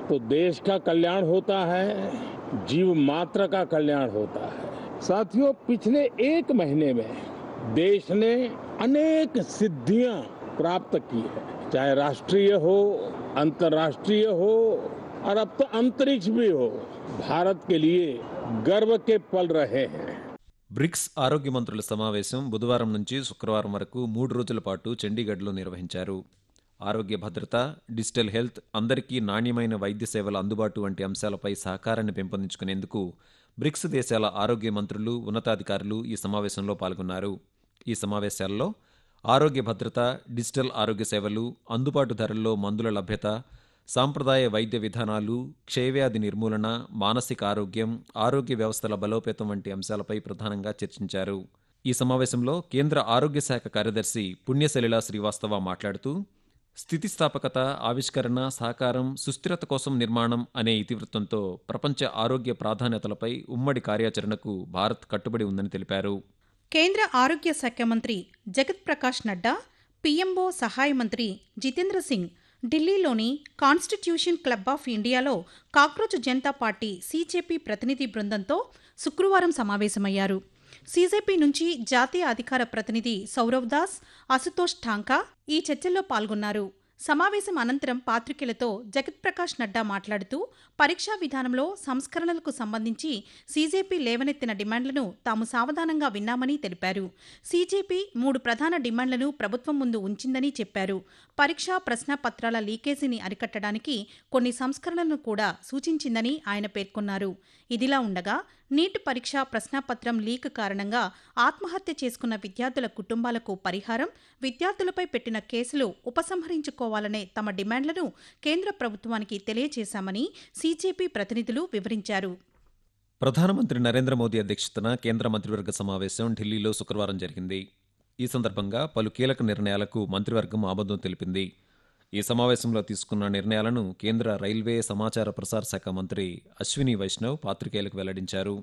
तो देश का कल्याण होता है जीव मात्र का कल्याण होता है साथियों पिछले एक महीने में देश ने अनेक सिद्धियां प्राप्त की है चाहे राष्ट्रीय हो अंतर्राष्ट्रीय हो और अब तो अंतरिक्ष भी हो भारत के लिए गर्व के पल रहे हैं బ్రిక్స్ ఆరోగ్య మంత్రుల సమావేశం బుధవారం నుంచి శుక్రవారం వరకు మూడు రోజుల పాటు చండీగఢ్లో నిర్వహించారు ఆరోగ్య భద్రత డిజిటల్ హెల్త్ అందరికీ నాణ్యమైన వైద్య సేవల అందుబాటు వంటి అంశాలపై సహకారాన్ని పెంపొందించుకునేందుకు బ్రిక్స్ దేశాల ఆరోగ్య మంత్రులు ఉన్నతాధికారులు ఈ సమావేశంలో పాల్గొన్నారు ఈ సమావేశాల్లో ఆరోగ్య భద్రత డిజిటల్ ఆరోగ్య సేవలు అందుబాటు ధరల్లో మందుల లభ్యత సాంప్రదాయ వైద్య విధానాలు క్షయవ్యాధి నిర్మూలన మానసిక ఆరోగ్యం ఆరోగ్య వ్యవస్థల బలోపేతం వంటి అంశాలపై ప్రధానంగా చర్చించారు ఈ సమావేశంలో కేంద్ర ఆరోగ్య శాఖ కార్యదర్శి పుణ్యసలిల శ్రీవాస్తవ మాట్లాడుతూ స్థితిస్థాపకత ఆవిష్కరణ సహకారం సుస్థిరత కోసం నిర్మాణం అనే ఇతివృత్తంతో ప్రపంచ ఆరోగ్య ప్రాధాన్యతలపై ఉమ్మడి కార్యాచరణకు భారత్ కట్టుబడి ఉందని తెలిపారు కేంద్ర ఆరోగ్య శాఖ మంత్రి జగత్ ప్రకాష్ నడ్డా పీఎంఓ సహాయ మంత్రి జితేంద్ర సింగ్ ఢిల్లీలోని కాన్స్టిట్యూషన్ క్లబ్ ఆఫ్ ఇండియాలో కాక్రోచ్ జనతా పార్టీ సీజేపీ ప్రతినిధి బృందంతో శుక్రవారం సమావేశమయ్యారు సీజేపీ నుంచి జాతీయ అధికార ప్రతినిధి సౌరవ్ దాస్ అశుతోష్ ఠాంకా ఈ చర్చల్లో పాల్గొన్నారు సమావేశం అనంతరం పాత్రికేయులతో జగత్ ప్రకాష్ నడ్డా మాట్లాడుతూ పరీక్షా విధానంలో సంస్కరణలకు సంబంధించి సీజేపీ లేవనెత్తిన డిమాండ్లను తాము సావధానంగా విన్నామని తెలిపారు సీజేపీ మూడు ప్రధాన డిమాండ్లను ప్రభుత్వం ముందు ఉంచిందని చెప్పారు పరీక్షా ప్రశ్నపత్రాల లీకేజీని అరికట్టడానికి కొన్ని సంస్కరణలను కూడా సూచించిందని ఆయన పేర్కొన్నారు ఇదిలా ఉండగా నీట్ పరీక్ష ప్రశ్నాపత్రం లీక్ కారణంగా ఆత్మహత్య చేసుకున్న విద్యార్థుల కుటుంబాలకు పరిహారం విద్యార్థులపై పెట్టిన కేసులు ఉపసంహరించుకోవాలనే తమ డిమాండ్లను కేంద్ర ప్రభుత్వానికి తెలియజేశామని సీజేపీ ప్రతినిధులు వివరించారు ప్రధానమంత్రి నరేంద్ర మోదీ అధ్యక్షతన కేంద్ర మంత్రివర్గ సమావేశం ఢిల్లీలో శుక్రవారం జరిగింది ఈ సందర్భంగా పలు కీలక నిర్ణయాలకు మంత్రివర్గం ఆమోదం తెలిపింది ఈ సమావేశంలో తీసుకున్న నిర్ణయాలను కేంద్ర రైల్వే సమాచార ప్రసార శాఖ మంత్రి అశ్విని వైష్ణవ్ పాత్రికేయులకు వెల్లడించారు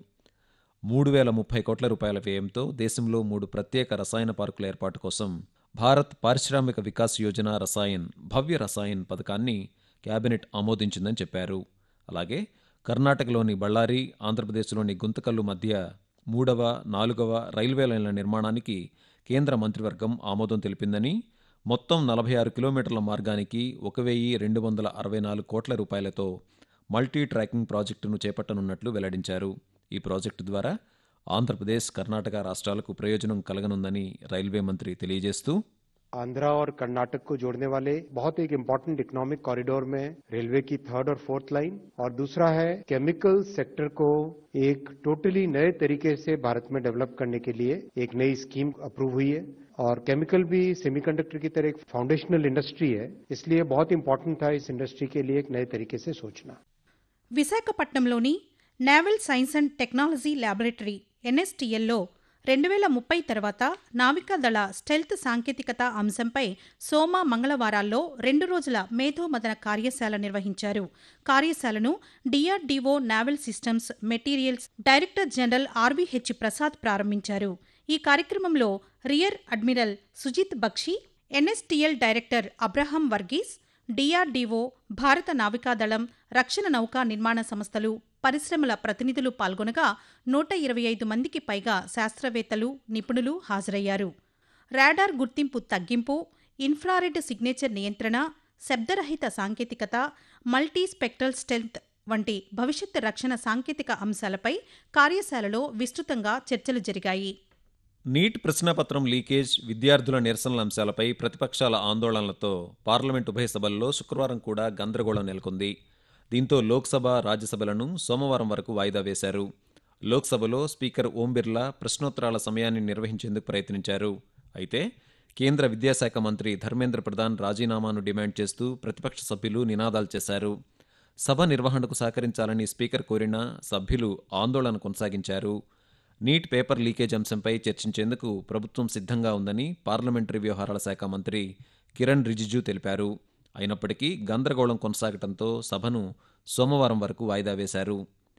మూడు వేల ముప్పై కోట్ల రూపాయల వ్యయంతో దేశంలో మూడు ప్రత్యేక రసాయన పార్కుల ఏర్పాటు కోసం భారత్ పారిశ్రామిక వికాస్ యోజన రసాయన్ భవ్య రసాయన్ పథకాన్ని కేబినెట్ ఆమోదించిందని చెప్పారు అలాగే కర్ణాటకలోని బళ్ళారి ఆంధ్రప్రదేశ్లోని గుంతకల్లు మధ్య మూడవ నాలుగవ రైల్వే లైన్ల నిర్మాణానికి కేంద్ర మంత్రివర్గం ఆమోదం తెలిపిందని మొత్తం నలభై ఆరు కిలోమీటర్ల మార్గానికి ఒక వెయ్యి రెండు వందల అరవై నాలుగు కోట్ల రూపాయలతో మల్టీ ట్రాకింగ్ ప్రాజెక్టును చేపట్టనున్నట్లు వెల్లడించారు ఈ ప్రాజెక్టు ద్వారా ఆంధ్రప్రదేశ్ కర్ణాటక రాష్ట్రాలకు ప్రయోజనం కలగనుందని రైల్వే మంత్రి తెలియజేస్తూ आंध्रा और कर्नाटक को जोड़ने वाले बहुत एक इम्पोर्टेंट इकोनॉमिक कॉरिडोर में रेलवे की थर्ड और फोर्थ लाइन और दूसरा है केमिकल सेक्टर को एक टोटली नए तरीके से भारत में डेवलप करने के लिए एक नई स्कीम अप्रूव हुई है और केमिकल भी सेमीकंडक्टर की तरह एक फाउंडेशनल इंडस्ट्री है इसलिए बहुत इंपॉर्टेंट था इस इंडस्ट्री के लिए एक नए तरीके से सोचना విశాఖపట్నంలోని naval science and technology laboratory ఎన్ఎస్టీఎల్లో రెండు వేల ముప్పై తర్వాత నావికాదళ స్టెల్త్ సాంకేతికత అంశంపై సోమ మంగళవారాల్లో రెండు రోజుల మేధోమదన కార్యశాల నిర్వహించారు కార్యశాలను DRDO naval systems materials director general RVH Prasad ప్రారంభించారు ఈ కార్యక్రమంలో rear admiral Sujit Bakshi NSTL director Abraham Varghese DRDO భారత నావికాదళం రక్షణ నౌకా నిర్మాణ సంస్థలు పరిశ్రమల ప్రతినిధులు పాల్గొనగా నూట ఇరవై ఐదు మందికి పైగా శాస్త్రవేత్తలు నిపుణులు హాజరయ్యారు రాడార్ గుర్తింపు తగ్గింపు ఇన్ఫ్రారెడ్ సిగ్నేచర్ నియంత్రణ శబ్దరహిత సాంకేతికత మల్టీ స్పెక్ట్రల్ స్టెల్త్ వంటి భవిష్యత్ రక్షణ సాంకేతిక అంశాలపై కార్యశాలలో విస్తృతంగా చర్చలు జరిగాయి నీట్ ప్రశ్నపత్రం లీకేజ్ విద్యార్థుల నిరసనల అంశాలపై ప్రతిపక్షాల ఆందోళనలతో పార్లమెంట్ ఉభయ సభల్లో శుక్రవారం కూడా గందరగోళం నెలకొంది దీంతో లోక్సభ రాజ్యసభలను సోమవారం వరకు వాయిదా వేశారు లోక్సభలో స్పీకర్ ఓం బిర్లా ప్రశ్నోత్తరాల సమయాన్ని నిర్వహించేందుకు ప్రయత్నించారు అయితే కేంద్ర విద్యాశాఖ మంత్రి ధర్మేంద్ర ప్రధాన్ రాజీనామాను డిమాండ్ చేస్తూ ప్రతిపక్ష సభ్యులు నినాదాలు చేశారు సభ నిర్వహణకు సహకరించాలని స్పీకర్ కోరినా సభ్యులు ఆందోళన కొనసాగించారు నీట్ పేపర్ లీకేజ్ అంశంపై చర్చించేందుకు ప్రభుత్వం సిద్ధంగా ఉందని పార్లమెంటరీ వ్యవహారాల శాఖ మంత్రి కిరణ్ రిజిజు తెలిపారు అయినప్పటికీ గందరగోళం కొనసాగడంతో సభను సోమవారం వరకు వాయిదా వేశారు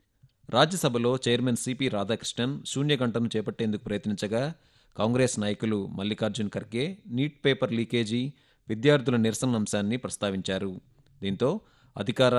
రాజ్యసభలో చైర్మన్ సిపి రాధాకృష్ణన్ శూన్యగంటను చేపట్టేందుకు ప్రయత్నించగా కాంగ్రెస్ నాయకులు Mallikarjun Kharge NEET paper leakage విద్యార్థుల నిరసన అంశాన్ని ప్రస్తావించారు దీంతో అధికార